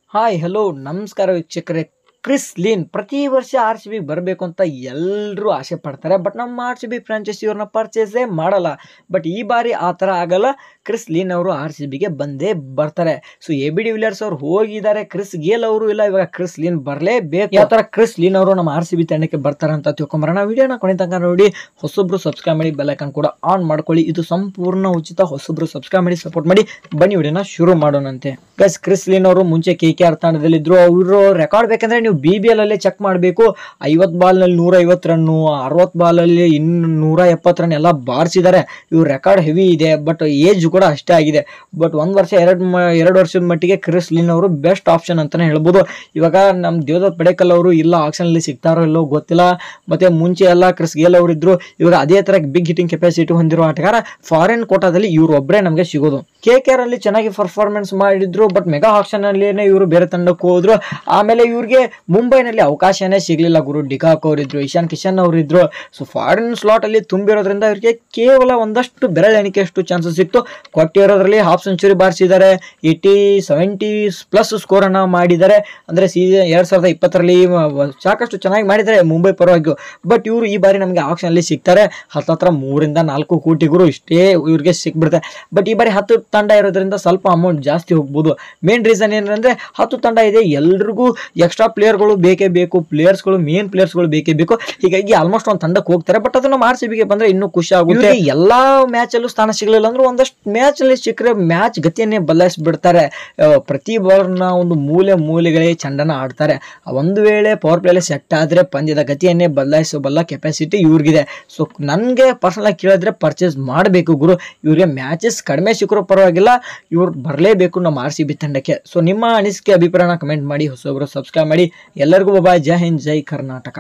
hi hello ನಮಸ್ಕಾರ ವೀಕ್ಷಕರೇ Chris lean ಪ್ರತಿ ವರ್ಷ ಆರ್ ಸಿ ಬಿ ಬರಬೇಕು ಅಂತ ಎಲ್ಲರೂ ಆಸೆ ಪಡ್ತಾರೆ ಬಟ್ ನಮ್ಮ ಆರ್ ಸಿ ಬಿ ಫ್ರಾಂಚೈಸಿ ಇವ್ರನ್ನ ಪರ್ಚೇಸೇ ಮಾಡಲ್ಲ ಬಟ್ ಈ ಬಾರಿ ಆ ಥರ ಆಗಲ್ಲ ಕ್ರಿಸ್ ಲೀನ್ ಅವರು ಆರ್ ಸಿ ಬಿಗೆ ಬಂದೇ ಬರ್ತಾರೆ so A B de Villiers ಅವ್ರು ಹೋಗಿದ್ದಾರೆ ಕ್ರಿಸ್ ಗೇಲ್ ಅವರು ಇಲ್ಲ ಇವಾಗ ಕ್ರಿಸ್ ಲೀನ್ ಬರಲೇಬೇಕು ಯಾವ ಥರ ಕ್ರಿಸ್ ಲೀನ್ ಅವರು ನಮ್ಮ ಆರ್ ಸಿ ಬಿ ತಂಡಕ್ಕೆ ಬರ್ತಾರೆ ಅಂತ ತಿಳ್ಕೊಂಬರೋಣ ವಿಡಿಯೋನ ಕೊನೆ ತನಕ ನೋಡಿ ಹೊಸೊಬ್ರು ಸಬ್ಸ್ಕ್ರೈಬ್ ಮಾಡಿ ಬೆಲ್ಲೈಕನ್ ಕೂಡ ಆನ್ ಮಾಡ್ಕೊಳ್ಳಿ ಇದು ಸಂಪೂರ್ಣ ಉಚಿತ ಹೊಸೊಬ್ರು ಸಬ್ಸ್ಕ್ರೈಬ್ ಮಾಡಿ ಸಪೋರ್ಟ್ ಮಾಡಿ ಬನ್ನಿ ವಿಡಿಯೋನ ಶುರು ಮಾಡೋಣಂತೆ ಗಸ್ ಕ್ರಿಸ್ ಲೀನ್ ಅವರು ಮುಂಚೆ ಕೆ ಕೆ ಆರ್ ತಂಡದಲ್ಲಿದ್ರು ಅವರು ರೆಕಾರ್ಡ್ ಬೇಕಂದ್ರೆ ನೀವು ಬಿ ಬಿ ಎಲ್ ಅಲ್ಲೇ ಚೆಕ್ ಮಾಡಬೇಕು ಐವತ್ತು ಬಾಲ್ನಲ್ಲಿ ನೂರ ಐವತ್ತು ರನ್ನು ಅರವತ್ತು ಬಾಲಲ್ಲಿ ಇನ್ನು ನೂರ ಎಪ್ಪತ್ತು ರನ್ ಎಲ್ಲ ಬಾರಿಸಿದ್ದಾರೆ ಇವ್ರ ರೆಕಾರ್ಡ್ ಹೆವಿ ಇದೆ ಬಟ್ ಏಜ್ ಕೂಡ ಅಷ್ಟೇ ಆಗಿದೆ ಬಟ್ ಒಂದು ವರ್ಷ ಎರಡು ಎರಡು ವರ್ಷದ ಮಟ್ಟಿಗೆ ಕ್ರಿಸ್ ಲಿನ್ ಅವರು ಬೆಸ್ಟ್ ಆಪ್ಷನ್ ಅಂತಾನೆ ಹೇಳ್ಬೋದು ಇವಾಗ ನಮ್ಮ ದೇವದತ್ ಪಡೇಕಲ್ ಅವರು ಇಲ್ಲ ಆಕ್ಷನಲ್ಲಿ ಸಿಗ್ತಾರೋ ಇಲ್ಲೋ ಗೊತ್ತಿಲ್ಲ ಮತ್ತೆ ಮುಂಚೆ ಎಲ್ಲ ಕ್ರಿಸ್ ಗೇಲ್ ಅವರು ಇದ್ರು ಇವಾಗ ಅದೇ ತರ ಬಿಗ್ ಹಿಟ್ಟಿಂಗ್ ಕೆಪಾಸಿಟಿ ಹೊಂದಿರೋ ಆಟಗಾರ ಫಾರಿನ್ ಕೋಟಾದಲ್ಲಿ ಇವ್ರು ಒಬ್ಬರೇ ನಮಗೆ ಸಿಗೋದು ಕೆ ಕೆ ಆರ್ ಅಲ್ಲಿ ಚೆನ್ನಾಗಿ ಪರ್ಫಾರ್ಮೆನ್ಸ್ ಮಾಡಿದ್ರು ಬಟ್ ಮೆಗಾ ಆಕ್ಷನ್ ಅಲ್ಲಿ ಇವರು ಬೇರೆ ತಂಡಕ್ಕೆ ಹೋದ್ರು ಆಮೇಲೆ ಇವ್ರಿಗೆ ಮುಂಬೈನಲ್ಲಿ ಅವಕಾಶನೇ ಸಿಗ್ಲಿಲ್ಲ ಗುರು ಡಿಕಾಕ್ ಅವರಿದ್ರು ಇಶಾನ್ ಕಿಶನ್ ಅವರಿದ್ರು ಸೊ ಫಾರಿನ್ ಸ್ಲಾಟ್ ಅಲ್ಲಿ ತುಂಬಿರೋದ್ರಿಂದ ಇವರಿಗೆ ಕೇವಲ ಒಂದಷ್ಟು ಬೆರಳೆಣಿಕೆಯಷ್ಟು ಚಾನ್ಸಸ್ ಸಿಕ್ತು ಕೊಟ್ಟಿರೋದ್ರಲ್ಲಿ ಹಾಫ್ ಸೆಂಚುರಿ ಬಾರಿಸಿದ್ದಾರೆ ಏಯ್ಟಿ ಸೆವೆಂಟಿ ಪ್ಲಸ್ ಸ್ಕೋರ್ ಅನ್ನ ಮಾಡಿದ್ದಾರೆ ಅಂದ್ರೆ ಸೀಸನ್ ಎರಡ್ ಸಾವಿರದ ಇಪ್ಪತ್ತರಲ್ಲಿ ಸಾಕಷ್ಟು ಚೆನ್ನಾಗಿ ಮಾಡಿದ್ದಾರೆ ಮುಂಬೈ ಪರವಾಗಿ ಬಟ್ ಇವರು ಈ ಬಾರಿ ನಮಗೆ ಆಕ್ಷನ್ ಅಲ್ಲಿ ಸಿಗ್ತಾರೆ ಹತ್ತತ್ರ ಮೂರಿಂದ ನಾಲ್ಕು ಕೋಟಿಗಳು ಇಷ್ಟೇ ಇವ್ರಿಗೆ ಸಿಕ್ಬಿಡುತ್ತೆ ಬಟ್ ಈ ಬಾರಿ ಹತ್ತು ತಂಡ ಇರೋದ್ರಿಂದ ಸ್ವಲ್ಪ ಅಮೌಂಟ್ ಜಾಸ್ತಿ ಹೋಗ್ಬೋದು ಮೇನ್ ರೀಸನ್ ಏನಂದ್ರೆ ಹತ್ತು ತಂಡ ಇದೆ ಎಲ್ರಿಗೂ ಎಕ್ಸ್ಟ್ರಾ ಪ್ಲೇಯರ್ಗಳು ಬೇಕೇ ಬೇಕು ಪ್ಲೇಯರ್ಸ್ಗಳು ಮೇನ್ ಪ್ಲೇಯರ್ಸ್ಗಳು ಬೇಕೇ ಬೇಕು ಹೀಗಾಗಿ ಆಲ್ಮೋಸ್ಟ್ ಒಂದು ತಂಡಕ್ಕೆ ಹೋಗ್ತಾರೆ ಬಟ್ ಅದನ್ನು ಆರ್ ಸಿ ಬಿಗೆ ಬಂದ್ರೆ ಇನ್ನೂ ಖುಷಿ ಆಗುತ್ತೆ ಎಲ್ಲಾ ಮ್ಯಾಚ್ ಅಲ್ಲೂ ಸ್ಥಾನ ಸಿಗಲಿಲ್ಲ ಅಂದ್ರೆ ಒಂದಷ್ಟು ಮ್ಯಾಚ್ ಅಲ್ಲಿ ಸಿಕ್ಕರೆ ಮ್ಯಾಚ್ ಗತಿಯನ್ನೇ ಬದಲಾಯಿಸ್ಬಿಡ್ತಾರೆ ಆ, ಪ್ರತಿ ಬಾಲ್ನ ಒಂದು ಮೂಲೆ ಮೂಲೆಗಳೇ ಚಂಡನ ಆಡ್ತಾರೆ ಆ ಒಂದು ವೇಳೆ ಪವರ್ ಪ್ಲೇಲೆ ಸೆಟ್ ಆದ್ರೆ ಪಂದ್ಯದ ಗತಿಯನ್ನೇ ಬದಲಾಯಿಸಬಲ್ಲ ಕೆಪಾಸಿಟಿ ಇವ್ರಿಗಿದೆ ಸೊ ನನಗೆ ಪರ್ಸನಲ್ ಆಗಿ ಕೇಳಿದ್ರೆ ಪರ್ಚೇಸ್ ಮಾಡಬೇಕು ಗುರು ಇವ್ರಿಗೆ ಮ್ಯಾಚಸ್ ಕಡಿಮೆ ಸಿಕ್ಕರೂ ಪರವಾಗಿಲ್ಲ ಇವ್ರು ಬರಲೇಬೇಕು ನಮ್ಮ ಆರ್ ಸಿ ಬಿ ತಂಡಕ್ಕೆ ಸೊ ನಿಮ್ಮ ಅನಿಸಿಕೆ ಅಭಿಪ್ರಾಯನ ಕಮೆಂಟ್ ಮಾಡಿ ಹೊಸೊಬ್ರು ಸಬ್ಸ್ಕ್ರೈಬ್ ಮಾಡಿ ಎಲ್ಲರಿಗೂ ಬಾಯ್ ಜೈ ಹಿಂದ್ ಜೈ ಕರ್ನಾಟಕ